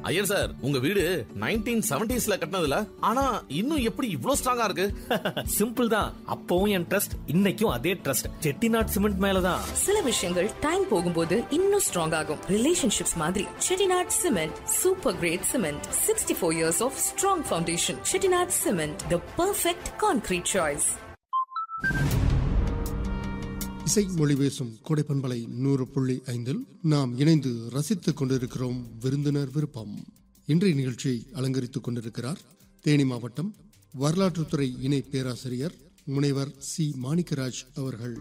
Iyer sir உங்க வீடு nineteen செவன்டிஸ்ல கட்டினதுல ஆனா இன்னும் எப்படி இவ்ளோ ஸ்ட்ராங்கா இருக்கு சிம்பிள் தான் அப்பவும் என் ட்ரஸ்ட் இன்னைக்கும் அதே ட்ரஸ்ட் செட்டிநாட் சிமெண்ட் மேலதான் சில விஷயங்கள் டைம் போகும்போது இன்னும் ஸ்ட்ராங் ஆகும் ரிலேஷன்ஷிப்ஸ் மாதிரி Chettinad cement super great cement sixty four years of strong foundation Chettinad cement the perfect concrete choice இசை மொழி பேசும் கோடைப்பண்பலை நூறு புள்ளி ஐந்தில் நாம் இணைந்து ரசித்துக் கொண்டிருக்கிறோம் விருந்தினர் விருப்பம் இன்றைய நிகழ்ச்சியை அலங்கரித்துக் கொண்டிருக்கிறார் தேனி மாவட்டம் வரலாற்றுத்துறை இணை பேராசிரியர் முனைவர் சி மாணிக்கராஜ் அவர்கள்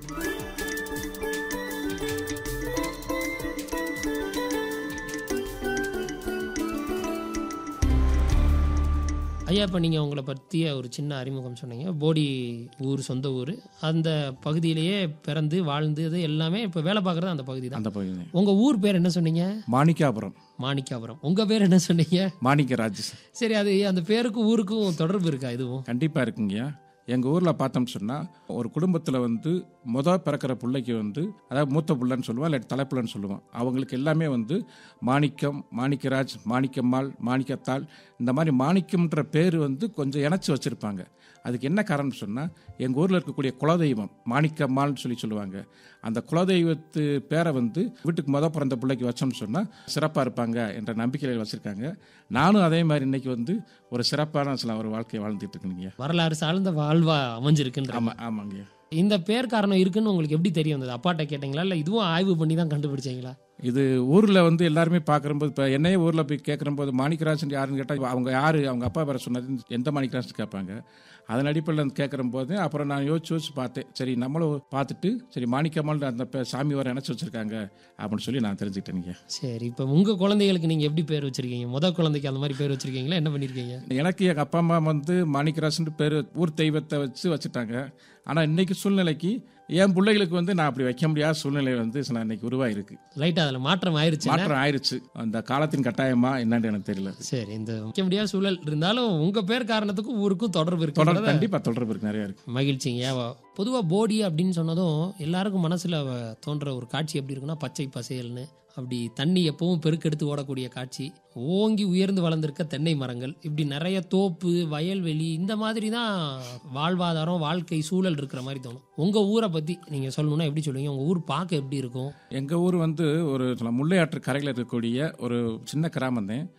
ஐயா இப்போ நீங்கள் உங்களை பற்றிய ஒரு சின்ன அறிமுகம் சொன்னீங்க போடி ஊர் சொந்த ஊர் அந்த பகுதியிலேயே பிறந்து வாழ்ந்தது எல்லாமே இப்போ வேலை பார்க்குறது அந்த பகுதி தான் அந்த பகுதி உங்கள் ஊர் பேர் என்ன சொன்னீங்க மாணிக்காபுரம் மாணிக்காபுரம் உங்கள் பேர் என்ன சொன்னீங்க மாணிக்கராஜ் சரி அது அந்த பேருக்கும் ஊருக்கும் தொடர்பு இருக்கா இதுவும் கண்டிப்பாக இருக்குங்கய்யா எங்கள் ஊரில் பார்த்தோம்னு சொன்னால் ஒரு குடும்பத்தில் வந்து மொதல் பிறக்கிற பிள்ளைக்கு வந்து அதாவது மூத்த பிள்ளைன்னு சொல்லுவோம் இல்லை தலைப்புள்ளன்னு சொல்லுவோம் அவங்களுக்கு எல்லாமே வந்து மாணிக்கம் மாணிக்கராஜ் மாணிக்கம்மாள் மாணிக்கத்தாள் இந்த மாதிரி மாணிக்கம்ன்ற பேர் வந்து கொஞ்சம் இணைச்சி வச்சுருப்பாங்க அதுக்கு என்ன காரணம் சொன்னால் எங்கள் ஊரில் இருக்கக்கூடிய குலதெய்வம் மாணிக்கம்மாள்னு சொல்லி சொல்லுவாங்க அந்த குலதெய்வத்து பேரை வந்து வீட்டுக்கு முத பிறந்த பிள்ளைக்கு வச்சோம்னு சொன்னால் சிறப்பாக இருப்பாங்க என்ற நம்பிக்கையில் வச்சுருக்காங்க நானும் அதே மாதிரி இன்னைக்கு வந்து ஒரு சிறப்பான சில ஒரு வாழ்க்கையை வாழ்ந்துட்டு இருக்கேங்க வரலாறு சார்ந்த வாழ்வா அமைஞ்சிருக்குன்ற ஆமாம் ஆமாங்க இந்த பேர் காரணம் இருக்குன்னு உங்களுக்கு எப்படி தெரிய வந்தது அப்பாட்ட கேட்டீங்களா இல்லை இதுவும் ஆய்வு பண்ணி தான் கண்டுபிடிச்சீங்களா இது ஊரில் வந்து எல்லாருமே பார்க்குறம்போது இப்போ என்னையே ஊரில் போய் கேட்குறம்போது மாணிக்கராஜன் யாருன்னு கேட்டால் அவங்க யார் அவங்க அப்பா பேரை சொன்னது எந்த மாணிக்கராஜன் கேட்பாங்க அதன் அடிப்படையில் வந்து கேட்குறம்போது அப்புறம் நான் யோசிச்சு யோசிச்சு பார்த்தேன் சரி நம்மளும் பார்த்துட்டு சரி மாணிக்கம்மாள் அந்த பே- சாமி வர இணைச்சி வச்சிருக்காங்க அப்படின்னு சொல்லி நான் தெரிஞ்சுக்கிட்டேங்க சரி இப்போ உங்கள் குழந்தைகளுக்கு நீங்கள் எப்படி பேர் வச்சிருக்கீங்க முத குழந்தைக்கு அந்த மாதிரி பேர் வச்சிருக்கீங்களா என்ன பண்ணியிருக்கீங்க எனக்கு எங்கள் அப்பா அம்மா வந்து மாணிக்கராஜன் பேர் ஊர் தெய்வத்தை வச்சு வச்சுட்டாங்க ஆனால் இன்னைக்கு சூழ்நிலைக்கு என் பிள்ளைகளுக்கு வந்து நான் அப்படி வைக்க முடியாத சூழ்நிலை வந்து சில இன்னைக்கு உருவாயிருக்கு லைட்டாக அதில் மாற்றம் ஆயிருச்சு மாற்றம் ஆயிருச்சு அந்த காலத்தின் கட்டாயமா என்னன்னு எனக்கு தெரியல சரி இந்த வைக்க முடியாத சூழல் இருந்தாலும் உங்க பேர் காரணத்துக்கும் ஊருக்கும் தொடர்பு தொடர்பு இருக்கு கண்டிப்பா தொடர்பு இருக்கு நிறைய இருக்கு மகிழ்ச்சிங்க பொதுவா போடி அப்படின்னு சொன்னதும் எல்லாருக்கும் மனசுல வ- தோன்ற ஒரு காட்சி எப்படி இருக்குன்னா பச்சை பசேல்னு அப்படி தண்ணி எப்பவும் பெருக்கெடுத்து ஓடக்கூடிய காட்சி ஓங்கி உயர்ந்து வளர்ந்திருக்க தென்னை மரங்கள் இப்படி நிறைய தோப்பு வயல்வெளி இந்த மாதிரி தான் வாழ்வாதாரம் வாழ்க்கை சூழல் இருக்கிற மாதிரி தோணும் உங்க ஊரை பத்தி நீங்க சொல்லணும்னா எப்படி சொல்லுவீங்க உங்க ஊர் பார்க்க எப்படி இருக்கும் எங்க ஊர் வந்து ஒரு சொல்ல முல்லையாற்று கரையில் இருக்கக்கூடிய ஒரு சின்ன கிராமம் தான்